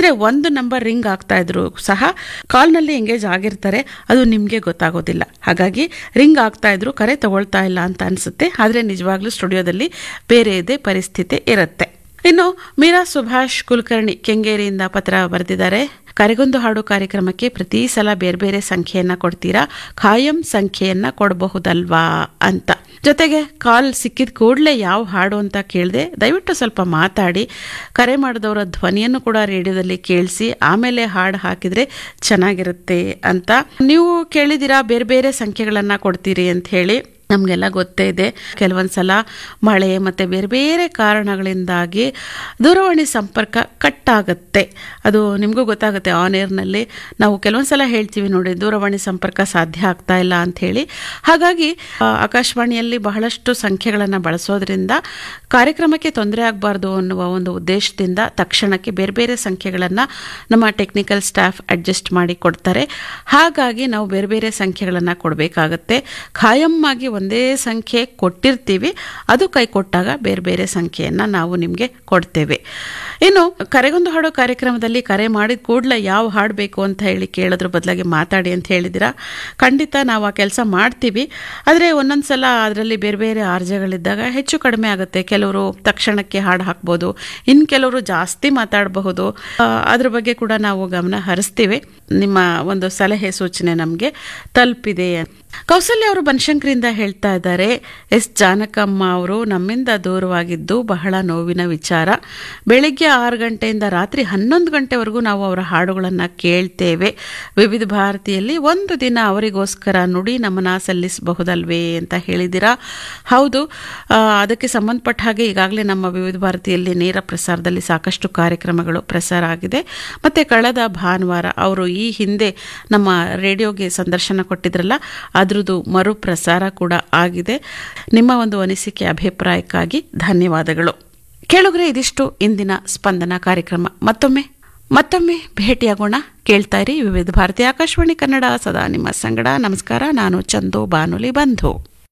ಅಂದರೆ ಒಂದು number ring ಆಗ್ತಾ ಇದ್ರು ಸಹ ಕಾಲ್ನಲ್ಲಿ ಎಂಗೇಜ್ ಆಗಿರ್ತಾರೆ ಅದು ನಿಮಗೆ ಗೊತ್ತಾಗೋದಿಲ್ಲ ಹಾಗಾಗಿ ರಿಂಗ್ ಆಗ್ತಾ ಇದ್ರು ಕರೆ ತಗೊಳ್ತಾ ಇಲ್ಲ ಅಂತ ಅನಿಸುತ್ತೆ ಆದರೆ ನಿಜವಾಗ್ಲೂ ಸ್ಟುಡಿಯೋದಲ್ಲಿ ಬೇರೆ ಇದೆ ಪರಿಸ್ಥಿತಿ ಇರುತ್ತೆ ಇನ್ನು ಮೀರಾ ಸುಭಾಷ್ ಕುಲಕರ್ಣಿ ಕೆಂಗೇರಿಯಿಂದ ಪತ್ರ ಬರೆದಿದ್ದಾರೆ ಕರೆಗೊಂದು ಹಾಡು ಕಾರ್ಯಕ್ರಮಕ್ಕೆ ಪ್ರತಿ ಸಲ ಬೇರೆ ಬೇರೆ ಸಂಖ್ಯೆಯನ್ನ ಕೊಡ್ತೀರಾ ಖಾಯಂ ಸಂಖ್ಯೆಯನ್ನ ಕೊಡಬಹುದಲ್ವಾ ಅಂತ ಜೊತೆಗೆ ಕಾಲ್ ಸಿಕ್ಕಿದ ಕೂಡಲೇ ಯಾವ ಹಾಡು ಅಂತ ಕೇಳಿದೆ ದಯವಿಟ್ಟು ಸ್ವಲ್ಪ ಮಾತಾಡಿ ಕರೆ ಮಾಡಿದವರ ಧ್ವನಿಯನ್ನು ಕೂಡ ರೇಡಿಯೋದಲ್ಲಿ ಕೇಳಿಸಿ ಆಮೇಲೆ ಹಾಡು ಹಾಕಿದ್ರೆ ಚೆನ್ನಾಗಿರುತ್ತೆ ಅಂತ ನೀವು ಕೇಳಿದಿರಾ ಬೇರೆ ಬೇರೆ ಸಂಖ್ಯೆಗಳನ್ನ ಕೊಡ್ತೀರಿ ಅಂತ ಹೇಳಿ ನಮಗೆಲ್ಲ ಗೊತ್ತೇ ಇದೆ ಕೆಲವೊಂದು ಸಲ ಮಳೆ ಮತ್ತು ಬೇರೆ ಬೇರೆ ಕಾರಣಗಳಿಂದಾಗಿ ದೂರವಾಣಿ ಸಂಪರ್ಕ ಕಟ್ ಆಗುತ್ತೆ ಅದು ನಿಮಗೂ ಗೊತ್ತಾಗುತ್ತೆ ಆನ್ ಏರ್ನಲ್ಲಿ ನಾವು ಕೆಲವೊಂದು ಸಲ ಹೇಳ್ತೀವಿ ನೋಡಿ ದೂರವಾಣಿ ಸಂಪರ್ಕ ಸಾಧ್ಯ ಆಗ್ತಾ ಇಲ್ಲ ಅಂತ ಹೇಳಿ ಹಾಗಾಗಿ ಆ, ಆಕಾಶವಾಣಿಯಲ್ಲಿ ಬಹಳಷ್ಟು ಸಂಖ್ಯೆಗಳನ್ನು ಬಳಸೋದ್ರಿಂದ ಕಾರ್ಯಕ್ರಮಕ್ಕೆ ತೊಂದರೆ ಆಗಬಾರ್ದು ಅನ್ನುವ ಒಂದು ಉದ್ದೇಶದಿಂದ ತಕ್ಷಣಕ್ಕೆ ಬೇರೆ ಬೇರೆ ಸಂಖ್ಯೆಗಳನ್ನು ನಮ್ಮ ಟೆಕ್ನಿಕಲ್ ಸ್ಟಾಫ್ ಅಡ್ಜಸ್ಟ್ ಮಾಡಿ ಕೊಡ್ತಾರೆ ಹಾಗಾಗಿ ನಾವು ಬೇರೆ ಬೇರೆ ಸಂಖ್ಯೆಗಳನ್ನು ಕೊಡಬೇಕಾಗತ್ತೆ ಖಾಯಂ ಆಗಿ ಒಂದೇ ಸಂಖ್ಯೆ ಕೊಟ್ಟಿರ್ತೀವಿ ಅದು ಕೈ ಕೊಟ್ಟಾಗ ಬೇರೆ ಬೇರೆ ಸಂಖ್ಯೆಯನ್ನು ನಾವು ನಿಮಗೆ ಕೊಡ್ತೇವೆ ಇನ್ನು ಕರೆಗೊಂದು ಹಾಡೋ ಕಾರ್ಯಕ್ರಮದಲ್ಲಿ ಕರೆ ಮಾಡಿದ ಕೂಡಲೇ ಯಾವ ಹಾಡು ಬೇಕು ಅಂತ ಹೇಳಿ ಕೇಳೋದ್ರ ಬದಲಾಗಿ ಮಾತಾಡಿ ಅಂತ ಹೇಳಿದಿರಾ ಖಂಡಿತ ನಾವು ಆ ಕೆಲಸ ಮಾಡ್ತೀವಿ ಆದರೆ ಒಂದೊಂದು ಸಲ ಅದರಲ್ಲಿ ಬೇರೆ ಬೇರೆ ಆರ್ಜಗಳಿದ್ದಾಗ ಹೆಚ್ಚು ಕಡಿಮೆ ಆಗುತ್ತೆ ಕೆಲವರು ತಕ್ಷಣಕ್ಕೆ ಹಾಡು ಹಾಕ್ಬೋದು ಇನ್ನು ಕೆಲವರು ಜಾಸ್ತಿ ಮಾತಾಡಬಹುದು ಆ, ಅದ್ರ ಬಗ್ಗೆ ಕೂಡ ನಾವು ಗಮನ ಹರಿಸ್ತೀವಿ ನಿಮ್ಮ ಒಂದು ಸಲಹೆ ಸೂಚನೆ ನಮಗೆ ತಲುಪಿದೆ ಕೌಸಲ್ಯ ಅವರು ಬನಶಂಕರಿಂದ ಹೇಳ್ತಾ ಇದ್ದಾರೆ ಎಸ್ ಜಾನಕಮ್ಮ ಅವರು ನಮ್ಮಿಂದ ದೂರವಾಗಿದ್ದು ಬಹಳ ನೋವಿನ ವಿಚಾರ ಬೆಳಿಗ್ಗೆ ಆರು ಗಂಟೆಯಿಂದ ರಾತ್ರಿ ಹನ್ನೊಂದು ಗಂಟೆವರೆಗೂ ನಾವು ಅವರ ಹಾಡುಗಳನ್ನು ಕೇಳ್ತೇವೆ ವಿವಿಧ ಭಾರತಿಯಲ್ಲಿ ಒಂದು ದಿನ ಅವರಿಗೋಸ್ಕರ ನುಡಿ ನಮನ ಸಲ್ಲಿಸಬಹುದಲ್ವೇ ಅಂತ ಹೇಳಿದಿರಾ ಹೌದು ಆ, ಅದಕ್ಕೆ ಸಂಬಂಧಪಟ್ಟ ಹಾಗೆ ಈಗಾಗಲೇ ನಮ್ಮ ವಿವಿಧ ಭಾರತಿಯಲ್ಲಿ ನೇರ ಪ್ರಸಾರದಲ್ಲಿ ಸಾಕಷ್ಟು ಕಾರ್ಯಕ್ರಮಗಳು ಪ್ರಸಾರ ಆಗಿದೆ ಮತ್ತೆ ಕಳೆದ ಭಾನುವಾರ ಅವರು ಈ ಹಿಂದೆ ನಮ್ಮ ರೇಡಿಯೋಗೆ ಸಂದರ್ಶನ ಕೊಟ್ಟಿದ್ರಲ್ಲ ಅದ್ರದ್ದು ಮರುಪ್ರಸಾರ ಕೂಡ ಆಗಿದೆ ನಿಮ್ಮ ಒಂದು ಅನಿಸಿಕೆ ಅಭಿಪ್ರಾಯಕ್ಕಾಗಿ ಧನ್ಯವಾದಗಳು ಕೇಳುಗರೆ ಇದಿಷ್ಟು ಇಂದಿನ ಸ್ಪಂದನ ಕಾರ್ಯಕ್ರಮ ಮತ್ತೊಮ್ಮೆ ಮತ್ತೊಮ್ಮೆ ಭೇಟಿಯಾಗೋಣ ಕೇಳ್ತಾ ಇರಿ ವಿವಿಧ ಭಾರತಿ ಆಕಾಶವಾಣಿ ಕನ್ನಡ ಸದಾ ನಿಮ್ಮ ಸಂಗಡ ನಮಸ್ಕಾರ ನಾನು ಚಂದು ಬಾನುಲಿ ಬಂಧು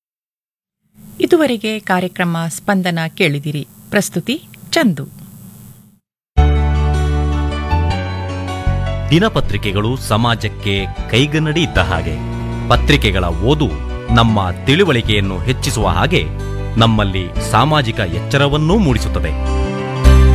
ಇದುವರೆಗೆ ಕಾರ್ಯಕ್ರಮ ಸ್ಪಂದನ ಕೇಳಿದಿರಿ ಪ್ರಸ್ತುತಿ ಚಂದು ದಿನಪತ್ರಿಕೆಗಳು ಸಮಾಜಕ್ಕೆ ಕೈಗನ್ನಡಿ ಇದ್ದ ಹಾಗೆ ಪತ್ರಿಕೆಗಳ ಓದು ನಮ್ಮ ತಿಳುವಳಿಕೆಯನ್ನು ಹೆಚ್ಚಿಸುವ ಹಾಗೆ ನಮ್ಮಲ್ಲಿ ಸಾಮಾಜಿಕ ಎಚ್ಚರವನ್ನೂ ಮೂಡಿಸುತ್ತದೆ